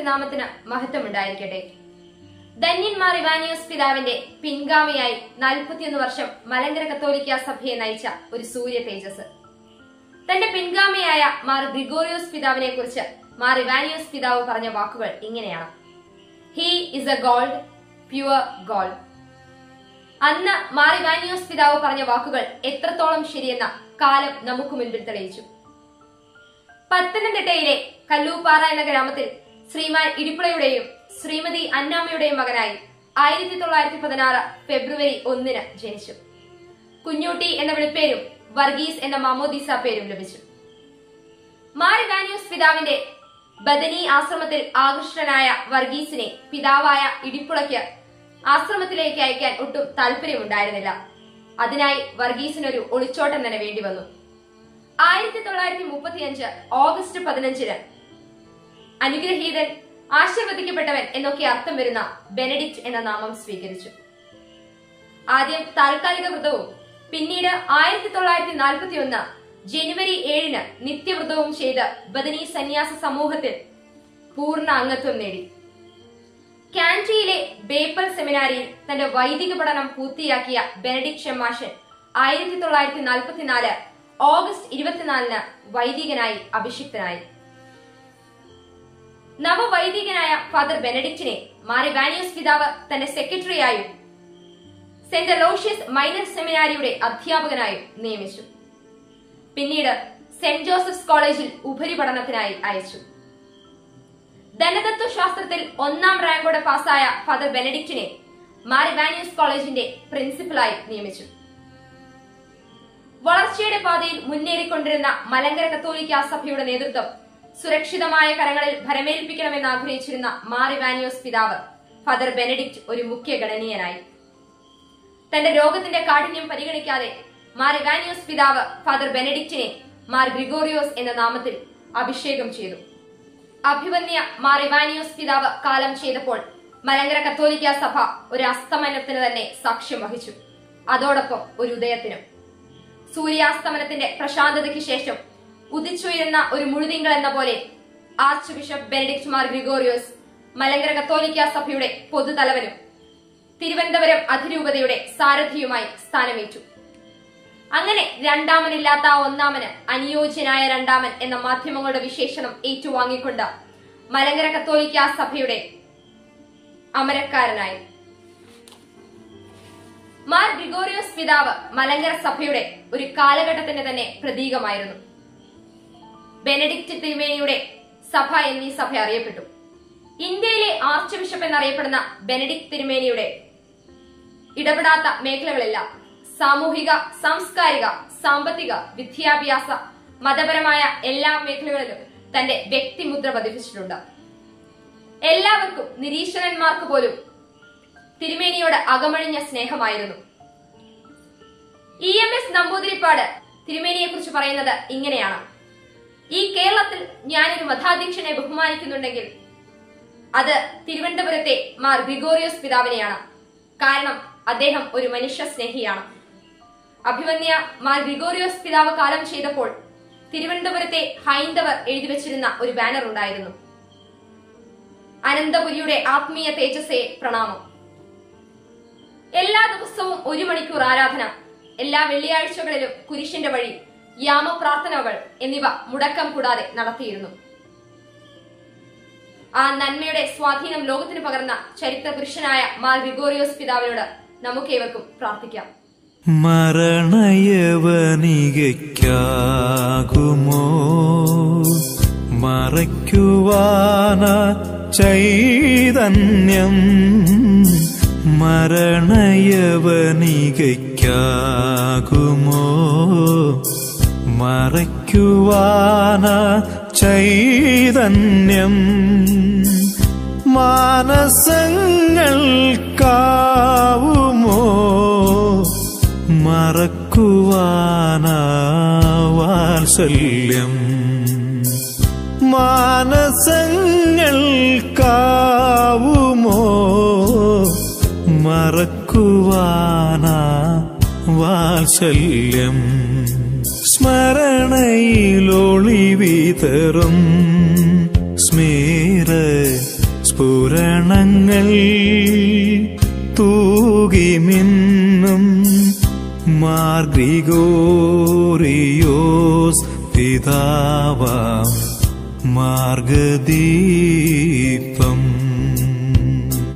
തിരുനാമത്തിന് മഹത്വമുണ്ടായിരിക്കട്ടെ ധന്യന്മാർ ഇവാനിയോസ് പിതാവിന്റെ പിൻഗാമിയായി നാൽപ്പത്തിയൊന്ന് വർഷം മലങ്കര കത്തോലിക്ക സഭയെ നയിച്ച ഒരു സൂര്യ തേജസ് തന്റെ പിൻഗാമിയായ മാർ ഗ്രിഗോറിയോസ് പിതാവിനെ കുറിച്ച് മാർ ഇവാനിയോസ് പിതാവ് പറഞ്ഞ വാക്കുകൾ ഇങ്ങനെയാണ് he is a gold pure gold അന്ന് മാർ ഇവാനിയോസ് പിതാവ് പറഞ്ഞ വാക്കുകൾ എത്രത്തോളം ശരിയെന്ന കാലം നമുക്ക് മുൻപിൽ തെളിയിച്ചു പത്തനംതിട്ടയിലെ കല്ലൂപ്പാറ എന്ന ഗ്രാമത്തിൽ ശ്രീമാൻ ഇടിപ്പുളയുടെയും ശ്രീമതി അന്നാമ്മയുടെയും മകനായി ആയിരത്തി തൊള്ളായിരത്തി പതിനാറ് ഫെബ്രുവരി ഒന്നിന് ജനിച്ചു കുഞ്ഞൂട്ടി എന്ന വിളിപ്പേരും വർഗീസ് എന്ന മാമോദീസ പേരും ലഭിച്ചു മാർ ഇവാനിയോസ് പിതാവിന്റെ ബദനി ആശ്രമത്തിൽ ആകൃഷ്ടനായ വർഗീസിനെ പിതാവായ ഇടിപ്പുളയ്ക്ക് ആശ്രമത്തിലേക്ക് അയക്കാൻ ഒട്ടും താല്പര്യമുണ്ടായിരുന്നില്ല അതിനായി വർഗീസിനൊരു ഒളിച്ചോട്ടം തന്നെ വേണ്ടി വന്നു ആയിരത്തി തൊള്ളായിരത്തി മുപ്പത്തിയഞ്ച് ഓഗസ്റ്റ് പതിനഞ്ചിന് അനുഗ്രഹീതൻ ആശീർവദിക്കപ്പെട്ടവൻ എന്നൊക്കെ അർത്ഥം വരുന്ന ബെനഡിക്റ്റ് എന്ന നാമം സ്വീകരിച്ചു ആദ്യം താൽക്കാലിക വ്രതവും പിന്നീട് ആയിരത്തി തൊള്ളായിരത്തി നാൽപ്പത്തി ഒന്ന് ജനുവരി ഏഴിന് നിത്യവ്രതവും ചെയ്ത് ബദനി സന്യാസ സമൂഹത്തിൽ പൂർണ്ണ അംഗത്വം നേടി കാൻറ്റിയിലെ ബേപ്പൽ സെമിനാരിയിൽ തന്റെ വൈദിക പഠനം പൂർത്തിയാക്കിയ ബെനഡിക് ഷെമാഷൻ ആയിരത്തി തൊള്ളായിരത്തി നാൽപ്പത്തിനാല് ഓഗസ്റ്റ് ഇരുപത്തിനാലിന് വൈദികനായി അഭിഷിക്തനായി നവവൈദികനായ ഫാദർ ബെനഡിക്റ്റിനെ മാറി വാനിയസ് പിതാവ് തന്റെ സെക്രട്ടറിയായും സെന്റ് അലോഷ്യസ് മൈനർ സെമിനാരിയുടെ അധ്യാപകനായും നിയമിച്ചു പിന്നീട് സെന്റ് ജോസഫ്സ് കോളേജിൽ ഉപരിപഠനത്തിനായി അയച്ചു ധനതത്വശാസ്ത്രത്തിൽ ഒന്നാം റാങ്കോടെ പാസ്സായ ഫാദർ ബെനഡിക്റ്റിനെ മാറി വാനിയസ് കോളേജിന്റെ പ്രിൻസിപ്പലായി നിയമിച്ചു വളർച്ചയുടെ പാതയിൽ മുന്നേറിക്കൊണ്ടിരുന്ന മലങ്കര കത്തോലിക്ക സഭയുടെ നേതൃത്വം സുരക്ഷിതമായ കരങ്ങളിൽ ഭരമേൽപ്പിക്കണമെന്ന് ആഗ്രഹിച്ചിരുന്ന മാർ ഇവാനിയോസ് പിതാവ് ഫാദർ ബെനഡിക്റ്റ് ഒരു മുഖ്യ ഗണനീയനായി തന്റെ രോഗത്തിന്റെ കാഠിന്യം പരിഗണിക്കാതെ മാർ ഇവാനിയോസ് പിതാവ് ഫാദർ ബെനഡിക്റ്റിനെ മാർ ഗ്രിഗോറിയോസ് എന്ന നാമത്തിൽ അഭിഷേകം ചെയ്തു അഭിവന്യ മാർ ഇവാനിയോസ് പിതാവ് കാലം ചെയ്തപ്പോൾ മലങ്കര കത്തോലിക്ക സഭ ഒരു അസ്തമനത്തിന് തന്നെ സാക്ഷ്യം വഹിച്ചു അതോടൊപ്പം ഒരു ഉദയത്തിനും സൂര്യാസ്തമനത്തിന്റെ പ്രശാന്തതയ്ക്ക് ശേഷം ഉദിച്ചുയരുന്ന ഒരു മുഴുതിങ്കൾ എന്ന പോലെ archbishop Benedict Mar Gregorios Malankara കത്തോലിക്ക സഭയുടെ പൊതുതലവനും തിരുവനന്തപുരം അതിരൂപതയുടെ സാരഥിയുമായി സ്ഥാനമേറ്റു അങ്ങനെ രണ്ടാമനില്ലാത്ത ആ ഒന്നാമന് അനുയോജ്യനായ രണ്ടാമൻ എന്ന മാധ്യമങ്ങളുടെ വിശേഷണം ഏറ്റുവാങ്ങിക്കൊണ്ട് മലങ്കര കത്തോലിക്ക സഭയുടെ അമരക്കാരനായി മാർ ഗ്രിഗോറിയോസ് പിതാവ് മലങ്കര സഭയുടെ ഒരു കാലഘട്ടത്തിന്റെ തന്നെ പ്രതീകമായിരുന്നു ബെനഡിക്റ്റ് തിരുമേനിയുടെ സഭ എന്നീ സഭ അറിയപ്പെട്ടു ഇന്ത്യയിലെ ആർച്ച് ബിഷപ്പ് എന്നറിയപ്പെടുന്ന ബെനഡിക്ട് തിരുമേനിയുടെ ഇടപെടാത്ത മേഖലകളില്ല സാമൂഹിക സാംസ്കാരിക സാമ്പത്തിക വിദ്യാഭ്യാസ മതപരമായ എല്ലാ മേഖലകളിലും തന്റെ വ്യക്തിമുദ്ര പതിപ്പിച്ചിട്ടുണ്ട് എല്ലാവർക്കും നിരീശ്വരന്മാർക്ക് പോലും തിരുമേനിയോട് അകമഴിഞ്ഞ സ്നേഹമായിരുന്നു ഇ എം എസ് നമ്പൂതിരിപ്പാട് തിരുമേനിയെ കുറിച്ച് പറയുന്നത് ഇങ്ങനെയാണ് ഈ കേരളത്തിൽ ഞാനൊരു മതാധ്യക്ഷനെ ബഹുമാനിക്കുന്നുണ്ടെങ്കിൽ അത് തിരുവനന്തപുരത്തെ മാർ ഗ്രിഗോറിയോസ് പിതാവിനെയാണ് കാരണം അദ്ദേഹം ഒരു മനുഷ്യ സ്നേഹിയാണ് അഭിമന്യ മാർ ഗ്രിഗോറിയോസ് പിതാവ് കാലം ചെയ്തപ്പോൾ തിരുവനന്തപുരത്തെ ഹൈന്ദവർ എഴുതി വെച്ചിരുന്ന ഒരു ബാനർ ഉണ്ടായിരുന്നു അനന്തപുരിയുടെ ആത്മീയ തേജസ്സെ പ്രണാമം എല്ലാ ദിവസവും ഒരു മണിക്കൂർ ആരാധന എല്ലാ വെള്ളിയാഴ്ചകളിലും കുരിശിന്റെ വഴി യാമപ്രാർത്ഥനകൾ എന്നിവ മുടക്കം കൂടാതെ നടത്തിയിരുന്നു ആ നന്മയുടെ സ്വാധീനം ലോകത്തിന് പകർന്ന ചരിത്ര പുരുഷനായ മാർ ഗ്രിഗോറിയോസ് പിതാവിനോട് നമുക്കേവർക്കും പ്രാർത്ഥിക്കാം മരണയവനികയ്ക്കാകുമോ മറയ്ക്കുവാന ചൈതന്യം മരണയവനികയ്ക്കാകുമോ മറയ്ക്കുവാന ചൈതന്യം മാനസങ്ങൾക്കാവുമോ മറക്കുവാന വാത്സല്യം മാനസങ്ങൾക്കാവുമോ മറക്കുവാന വാത്സല്യം സ്മരണയിലൊളിവിതറും സ്മേര വാനത്തിൽ തൂകി മിന്നും മാർഗ്രിഗോറിയോസ് പിതാവ മാർഗദീപം